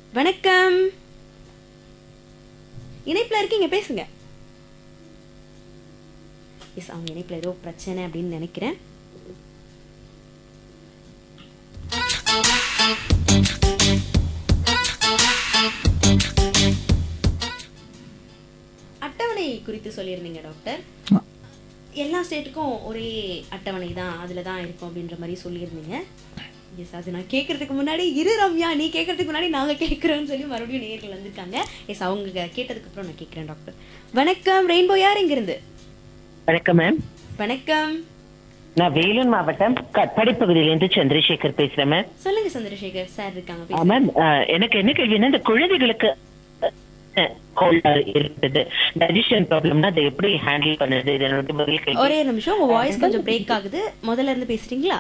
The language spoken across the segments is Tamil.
வணக்கம் இணைப்புல இருக்கீங்க பேசுங்க எஸ் அவங்க இணைப்புல ஏதோ பிரச்சனை அப்படின்னு நினைக்கிறேன் அட்டவணை குறித்து சொல்லியிருந்தீங்க டாக்டர் எல்லா ஸ்டேட்டுக்கும் ஒரே அட்டவணை தான் அதில் தான் இருக்கும் அப்படின்ற மாதிரி சொல்லியிருந்தீங்க எஸ் அது நான் கேட்கறதுக்கு முன்னாடி இரு ரம்யா நீ கேட்கறதுக்கு முன்னாடி நாங்கள் கேட்குறோன்னு சொல்லி மறுபடியும் நேர்கள் வந்திருக்காங்க எஸ் அவங்க கேட்டதுக்கு அப்புறம் நான் கேட்குறேன் டாக்டர் வணக்கம் ரெயின்போ யார் இங்கிருந்து வணக்கம் மேம் வணக்கம் நான் வேலூர் மாவட்டம் கட்பாடி பகுதியிலிருந்து சந்திரசேகர் பேசுறேன் மேம் சொல்லுங்க சந்திரசேகர் சார் இருக்காங்க ஆ, பேசுங்க. மேம் ஆ, எனக்கு என்ன கேள்வின்னா இந்த குழந்தைகளுக்கு கோல்டு இருக்குது டைஜஷன் ப்ராப்ளம்னா அதை எப்படி ஹேண்டில் பண்ணுறது இது என்னோட முதல் கேள்வி ஒரே நிமிஷம் உங்க வாய்ஸ் கொஞ்சம் பிரேக் ஆகுது முதல்ல இருந்து பேசுறீங்களா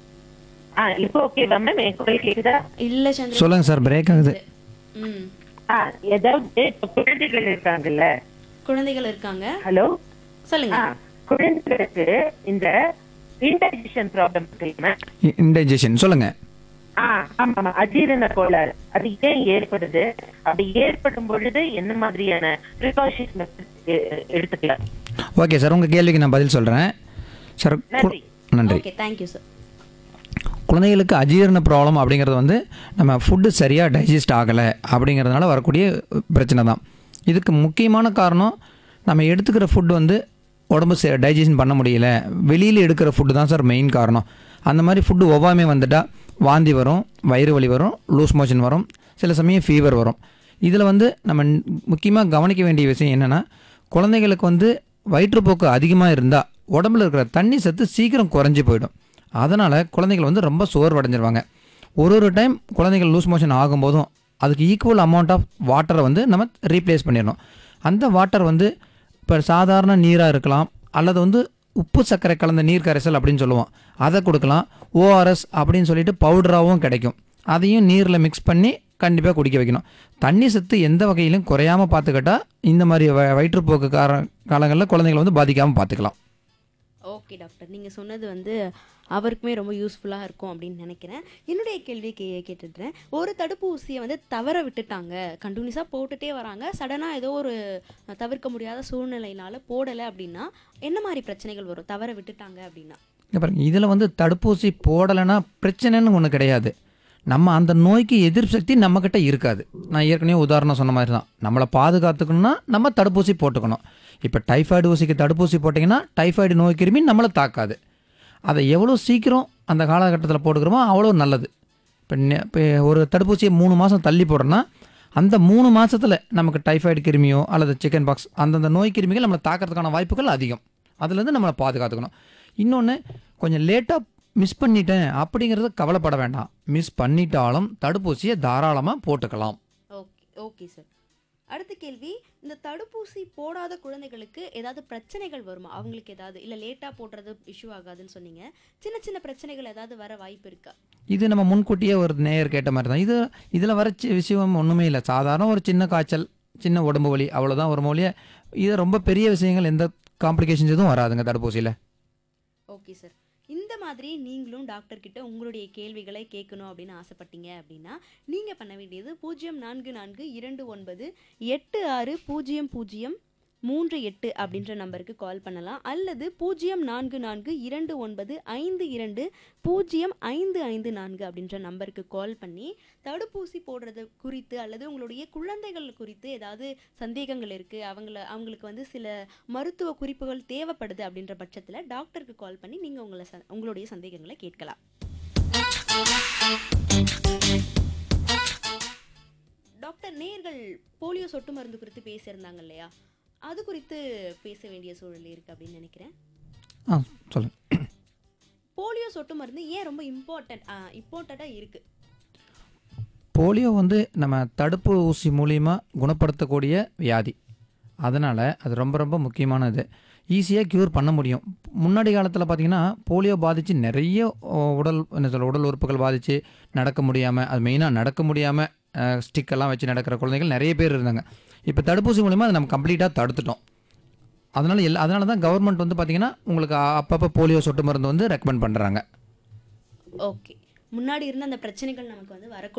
ஆ இப்போ ஓகேவா மேம் என் குரல் கேக்குதா இல்ல சந்திர சொல்லுங்க சார் பிரேக் ஆகுது ம் ஆ ஏதாவது இப்ப குழந்தைகள் இருக்காங்கல்ல குழந்தைகள் இருக்காங்க ஹலோ சொல்லுங்க ஆ குழந்தைகளுக்கு இந்த இன்டைஜஷன் ப்ராப்ளம் இருக்கு மேம் இன்டைஜஷன் சொல்லுங்க ஆ ஆமா ஆமா அஜீரண கோளாறு அது ஏன் ஏற்படுது அப்படி ஏற்படும் பொழுது என்ன மாதிரியான ப்ரிகாஷன்ஸ் எடுத்துக்கலாம் ஓகே சார் உங்கள் கேள்விக்கு நான் பதில் சொல்கிறேன் சார் கு- நன்றி. நன்றி ஓகே தேங்க்யூ சார் குழந்தைகளுக்கு அஜீரண ப்ராப்ளம் அப்படிங்கிறது வந்து நம்ம ஃபுட்டு சரியாக டைஜஸ்ட் ஆகலை அப்படிங்கிறதுனால வரக்கூடிய பிரச்சனை தான் இதுக்கு முக்கியமான காரணம் நம்ம எடுத்துக்கிற ஃபுட் வந்து உடம்பு டைஜஷன் பண்ண முடியல வெளியில் எடுக்கிற ஃபுட்டு தான் சார் மெயின் காரணம் அந்த மாதிரி ஃபுட்டு ஒவ்வாமே வந்துட்டால் வாந்தி வரும் வயிறு வலி வரும் லூஸ் மோஷன் வரும் சில சமயம் ஃபீவர் வரும் இதில் வந்து நம்ம முக்கியமாக கவனிக்க வேண்டிய விஷயம் என்னென்னா குழந்தைகளுக்கு வந்து வயிற்றுப்போக்கு அதிகமாக இருந்தால் உடம்புல இருக்கிற தண்ணி சத்து சீக்கிரம் குறைஞ்சி போயிடும் அதனால் குழந்தைகள் வந்து ரொம்ப சோர்வடைஞ்சிருவாங்க ஒரு ஒரு டைம் குழந்தைகள் லூஸ் மோஷன் ஆகும்போதும் அதுக்கு ஈக்குவல் அமௌண்ட் ஆஃப் வாட்டரை வந்து நம்ம ரீப்ளேஸ் பண்ணிடணும் அந்த வாட்டர் வந்து இப்போ சாதாரண நீராக இருக்கலாம் அல்லது வந்து உப்பு சர்க்கரை கலந்த நீர் கரைசல் அப்படின்னு சொல்லுவோம் அதை கொடுக்கலாம் ஓஆர்எஸ் அப்படின்னு சொல்லிட்டு பவுடராகவும் கிடைக்கும் அதையும் நீரில் மிக்ஸ் பண்ணி கண்டிப்பாக குடிக்க வைக்கணும் தண்ணி சத்து எந்த வகையிலும் குறையாமல் பார்த்துக்கிட்டா இந்த மாதிரி வ- வயிற்றுப்போக்கு கார காலங்களில் குழந்தைகளை வந்து பாதிக்காமல் பார்த்துக்கலாம் ஓகே டாக்டர் நீங்கள் சொன்னது வந்து அவருக்குமே ரொம்ப யூஸ்ஃபுல்லாக இருக்கும் அப்படின்னு நினைக்கிறேன் என்னுடைய கேள்வி கே கேட்டுடுறேன் ஒரு தடுப்பூசியை வந்து தவற விட்டுட்டாங்க கண்டினியூஸாக போட்டுட்டே வராங்க சடனாக ஏதோ ஒரு தவிர்க்க முடியாத சூழ்நிலையினால போடலை அப்படின்னா என்ன மாதிரி பிரச்சனைகள் வரும் தவற விட்டுட்டாங்க அப்படின்னா இங்க பாருங்க இதில் வந்து தடுப்பூசி போடலைன்னா பிரச்சனைன்னு ஒன்று கிடையாது நம்ம அந்த நோய்க்கு எதிர்ப்பு சக்தி நம்மக்கிட்ட இருக்காது நான் ஏற்கனவே உதாரணம் சொன்ன மாதிரி தான் நம்மளை பாதுகாத்துக்கணும்னா நம்ம தடுப்பூசி போட்டுக்கணும் இப்போ டைஃபாய்டு ஊசிக்கு தடுப்பூசி போட்டிங்கன்னா டைஃபாய்டு நோய் கிருமி நம்மளை தாக்காது அதை எவ்வளோ சீக்கிரம் அந்த காலகட்டத்தில் போட்டுக்கிறோமோ அவ்வளோ நல்லது இப்போ நெ- இப்போ ஒரு தடுப்பூசியை மூணு மாதம் தள்ளி போடுறோன்னா அந்த மூணு மாசத்துல நமக்கு டைஃபாய்டு கிருமியோ அல்லது சிக்கன் பாக்ஸ் அந்தந்த நோய் கிருமிகள் நம்மளை தாக்கிறதுக்கான வாய்ப்புகள் அதிகம் அதுலேருந்து நம்மளை பாதுகாத்துக்கணும் இன்னொன்று கொஞ்சம் லேட்டாக மிஸ் பண்ணிட்டேன் அப்படிங்கிறத கவலைப்பட வேண்டாம் மிஸ் பண்ணிட்டாலும் தடுப்பூசியை தாராளமாக போட்டுக்கலாம் ஓகே ஓகே சார் அடுத்த கேள்வி இந்த தடுப்பூசி போடாத குழந்தைகளுக்கு ஏதாவது பிரச்சனைகள் வருமா அவங்களுக்கு ஏதாவது இல்லை லேட்டாக போடுறது இஷ்யூ ஆகாதுன்னு சொன்னீங்க சின்ன சின்ன பிரச்சனைகள் ஏதாவது வர வாய்ப்பு இருக்கா இது நம்ம முன்கூட்டியே ஒரு நேயர் கேட்ட மாதிரி தான் இது இதில் வர சி- விஷயம் ஒன்றுமே இல்லை சாதாரண ஒரு சின்ன காய்ச்சல் சின்ன உடம்பு வலி அவ்வளோதான் ஒரு மொழியே இது ரொம்ப பெரிய விஷயங்கள் எந்த காம்ப்ளிகேஷன்ஸ் எதுவும் வராதுங்க தடுப்பூசியில் ஓகே சார் இந்த மாதிரி நீங்களும் டாக்டர் கிட்ட உங்களுடைய கேள்விகளை கேட்கணும் அப்படின்னு ஆசைப்பட்டீங்க அப்படின்னா நீங்கள் பண்ண வேண்டியது பூஜ்ஜியம் நான்கு நான்கு இரண்டு ஒன்பது எட்டு ஆறு பூஜ்ஜியம் பூஜ்ஜியம் மூன்று எட்டு அப்படின்ற நம்பருக்கு கால் பண்ணலாம் அல்லது பூஜ்ஜியம் நான்கு நான்கு இரண்டு ஒன்பது ஐந்து இரண்டு பூஜ்ஜியம் ஐந்து ஐந்து நான்கு அப்படின்ற நம்பருக்கு கால் பண்ணி தடுப்பூசி போடுறது குறித்து அல்லது உங்களுடைய குழந்தைகள் குறித்து ஏதாவது சந்தேகங்கள் இருக்குது அவங்கள அவங்களுக்கு வந்து சில மருத்துவ குறிப்புகள் தேவைப்படுது அப்படின்ற பட்சத்தில் டாக்டருக்கு கால் பண்ணி நீங்கள் உங்களை ச- உங்களுடைய சந்தேகங்களை கேட்கலாம் டாக்டர் நேர்கள் போலியோ சொட்டு மருந்து குறித்து பேசியிருந்தாங்க இல்லையா அது குறித்து பேச வேண்டிய சூழல் இருக்கு அப்படின்னு நினைக்கிறேன் ஆ சொல்லுங்கள் போலியோ சொட்டு மருந்து ஏன் ரொம்ப இம்பார்ட்டன்ட் இம்பார்ட்டண்ட்டாக இருக்கு போலியோ வந்து நம்ம தடுப்பு ஊசி மூலியமாக குணப்படுத்தக்கூடிய வியாதி அதனால் அது ரொம்ப ரொம்ப முக்கியமானது ஈஸியாக க்யூர் பண்ண முடியும் முன்னாடி காலத்தில் பார்த்தீங்கன்னா போலியோ பாதித்து நிறைய ஓ, உடல் என்ன சொல்ல உடல் உறுப்புகள் பாதித்து நடக்க முடியாமல் அது மெயினாக நடக்க முடியாமல் ஸ்டிக்கெல்லாம் வச்சு நடக்கிற குழந்தைகள் நிறைய பேர் இருந்தாங்க இப்போ தடுப்பூசி மூலிமா அதை நம்ம கம்ப்ளீட்டாக தடுத்துட்டோம் அதனால் எல்லா அதனால தான் கவர்மெண்ட் வந்து பார்த்திங்கன்னா உங்களுக்கு அப்பப்போ போலியோ சொட்டு மருந்து வந்து ரெக்கமெண்ட் பண்ணுறாங்க ஓகே முன்னாடி இருந்த அந்த பிரச்சனைகள் நமக்கு வந்து வரக்கூடாது